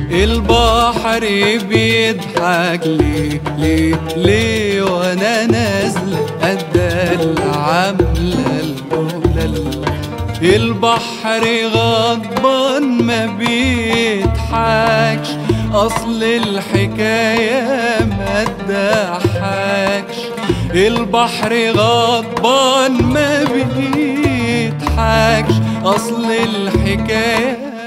البحر بيضحك ليه ليه ليه وانا نازله ادلع عامله الجولة البحر غضبان ما بيضحكش اصل الحكايه ما تضحكش البحر غضبان ما بيضحكش اصل الحكايه